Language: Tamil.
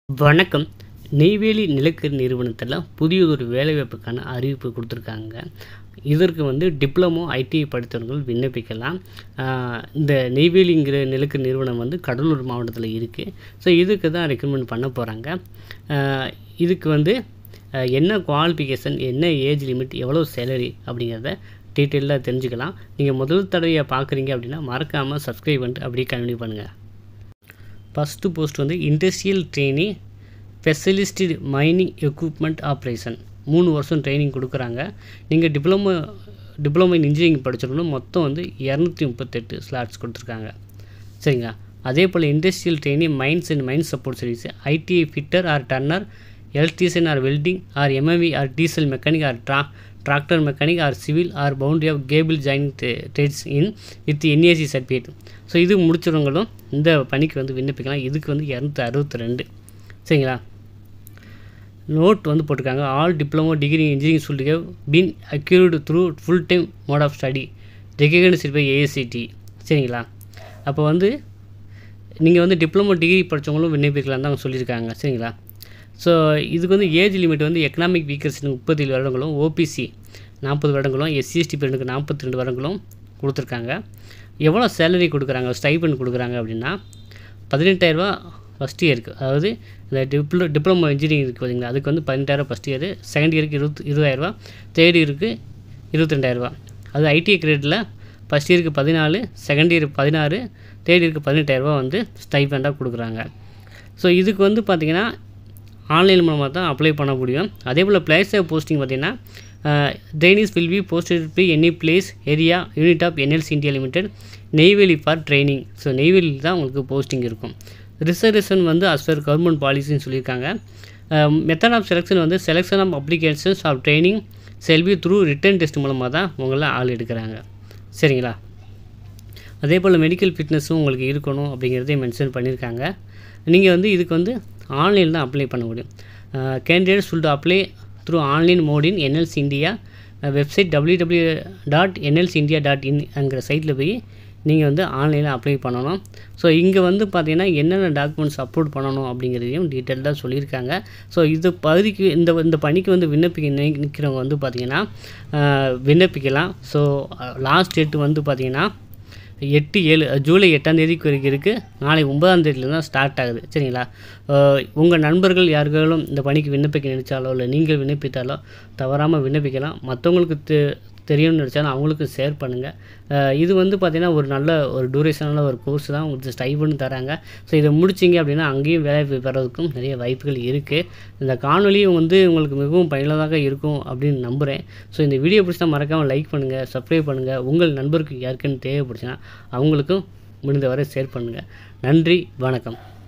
வணக்கம் நெய்வேலி நிலக்கரி நிறுவனத்தில் புதியதொரு வேலைவாய்ப்புக்கான அறிவிப்பு கொடுத்துருக்காங்க இதற்கு வந்து டிப்ளமோ ஐடிஐ படித்தவர்கள் விண்ணப்பிக்கலாம் ஆஹ் இந்த நெய்வேலிங்கிற நிலக்கரி நிறுவனம் வந்து கடலூர் மாவட்டத்தில் இருக்குது ஸோ இதுக்கு தான் ரெக்கமெண்ட் பண்ண போகிறாங்க இதுக்கு வந்து ஆஹ் என்ன குவாலிஃபிகேஷன் என்ன ஏஜ் லிமிட் எவ்வளோ சேலரி அப்படிங்கிறத டீட்டெயிலாக தெரிஞ்சுக்கலாம் நீங்கள் முதல் தடவையாக பார்க்குறீங்க அப்படின்னா மறக்காமல் சப்ஸ்கிரைப் பண்ணிட்டு அப்படியே கண்டினியூ பண்ணுங்கள் ஃபஸ்ட்டு போஸ்ட் வந்து industrial trainee specialist mining equipment operation மூணு வருஷம் ட்ரைனிங் கொடுக்குறாங்க நீங்கள் டிப்ளமோ டிப்ளமோ இன் இன்ஜினியரிங் படிச்சிருக்கணும் மொத்தம் வந்து இரநூத்தி முப்பத்தெட்டு ஸ்லாட்ஸ் கொடுத்துருக்காங்க சரிங்களா அதே போல் industrial trainee mines and mine support service ITI fitter or turner electrician or welding or MAV or diesel mechanic or ட்ரா tractor mechanic or civil or boundary of cable joining trades in with NAC certificate so இது முடிச்சவங்களும் இந்த பணிக்கு வந்து விண்ணப்பிக்கலாம் இதுக்கு வந்து இரநூத்தி அறுபத்தி ரெண்டு சரிங்களா நோட் வந்து போட்டிருக்காங்க ஆல் டிப்ளமோ டிகிரி இன்ஜினியரிங் சொல்லிட்டு been acquired through full time mode of study recognised by AACT சரிங்களா அப்போ வந்து நீங்கள் வந்து டிப்ளமோ டிகிரி படித்தவங்களும் விண்ணப்பிக்கலாம் தான் அவங்க சொல்லியிருக்காங்க சரிங்களா ஸோ இதுக்கு வந்து ஏஜ் லிமிட் வந்து எக்கனாமிக் வீக்கர்ஸ் முப்பத்தேழு வருடங்களும் ஓபிசி நாற்பது வருடங்களும் எஸ்சிஎஸ்டி பெண்ணுக்கு நாற்பத்தி ரெண்டு வருடங்களும் கொடுத்துருக்காங்க எவ்வளோ சேலரி கொடுக்குறாங்க ஸ்டைபன் கொடுக்குறாங்க அப்படின்னா பதினெட்டாயிரரூபா ஃபஸ்ட் இயருக்கு அதாவது இந்த டிப்ளோ டிப்ளமோ இன்ஜினியரிங் இருக்குது பார்த்தீங்களா அதுக்கு வந்து பதினெட்டாயிரம் ஃபஸ்ட் இயர் செகண்ட் இயருக்கு இருபத்தி இருபதாயிரரூபா தேர்ட் இயருக்கு இருபத்தி ரெண்டாயிரரூபா அது ஐடிஐ கிரேடில் ஃபஸ்ட் இயருக்கு பதினாலு செகண்ட் இயர் பதினாறு தேர்ட் இயருக்கு பதினெட்டாயிரரூபா வந்து ஸ்டைபண்டாக கொடுக்குறாங்க ஸோ இதுக்கு வந்து பார்த்திங்கன்னா ஆன்லைன் மூலமாக தான் அப்ளை பண்ண முடியும் அதே போல் பிளேஸ் ஆஃப் போஸ்டிங் பார்த்திங்கன்னா trainees will be posted be any place area unit of NLC India limited Neyveli for training so நெய்வேலியில் தான் உங்களுக்கு போஸ்டிங் இருக்கும் ரிசர்வேஷன் வந்து அஸ் பர் கவர்மெண்ட் பாலிசின்னு சொல்லியிருக்காங்க மெத்தட் ஆஃப் செலெக்ஷன் வந்து selection of applications of training செல்வி த்ரூ ரிட்டன் டெஸ்ட் மூலமாக தான் உங்களை ஆள் எடுக்கிறாங்க சரிங்களா அதே போல் மெடிக்கல் ஃபிட்னஸும் உங்களுக்கு இருக்கணும் அப்படிங்கிறதையும் மென்ஷன் பண்ணியிருக்காங்க நீங்கள் வந்து இதுக்கு வந்து ஆன்லைன் தான் அப்ளை பண்ண முடியும் candidate should apply through online mode in NLC India website W W dot NLC India dot இன்ங்கிற சைட்டில் போய் நீங்கள் வந்து ஆன்லைனில் அப்ளை பண்ணணும் ஸோ இங்கே வந்து பார்த்தீங்கன்னா என்னென்ன டாக்குமெண்ட்ஸ் அப்லோட் பண்ணணும் அப்படிங்கிறதையும் டீட்டெயில்டாக சொல்லியிருக்காங்க ஸோ இது பகுதிக்கு இந்த இந்த பணிக்கு வந்து விண்ணப்பிக்க நிற்கிறவங்க வந்து பார்த்திங்கன்னா விண்ணப்பிக்கலாம் ஸோ லாஸ்ட் டேட்டு வந்து பார்த்திங்கன்னா எட்டு ஏழு ஜூலை எட்டாம் தேதிக்கு வரைக்கும் இருக்குது நாளை ஒன்பதாம் தேதியில தான் ஸ்டார்ட் ஆகுது சரிங்களா உங்கள் நண்பர்கள் யாருக்காலும் இந்த பணிக்கு விண்ணப்பிக்க நினச்சாலோ இல்லை நீங்கள் விண்ணப்பித்தாலோ தவறாமல் விண்ணப்பிக்கலாம் மற்றவங்களுக்கு தெ தெரியணும்னு நினச்சாலும் அவங்களுக்கு ஷேர் பண்ணுங்கள் இது வந்து பார்த்திங்கன்னா ஒரு நல்ல ஒரு டூரேஷனான ஒரு கோர்ஸ் தான் உங்களுக்கு ஸ்டைபன் தராங்க ஸோ இதை முடிச்சிங்க அப்படின்னா அங்கேயும் வேலை பெறதுக்கும் நிறைய வாய்ப்புகள் இருக்குது இந்த காணொலியும் வந்து உங்களுக்கு மிகவும் பயனுள்ளதாக இருக்கும் அப்படின்னு நம்புகிறேன் ஸோ இந்த வீடியோ பிடிச்சா மறக்காமல் லைக் பண்ணுங்கள் சப்ஸ்கிரைப் பண்ணுங்கள் உங்கள் நண்பருக்கு யாருக்குன்னு தேவைப்படுச்சுன்னா அவங்களுக்கும் முடிந்தவரை ஷேர் பண்ணுங்கள் நன்றி வணக்கம்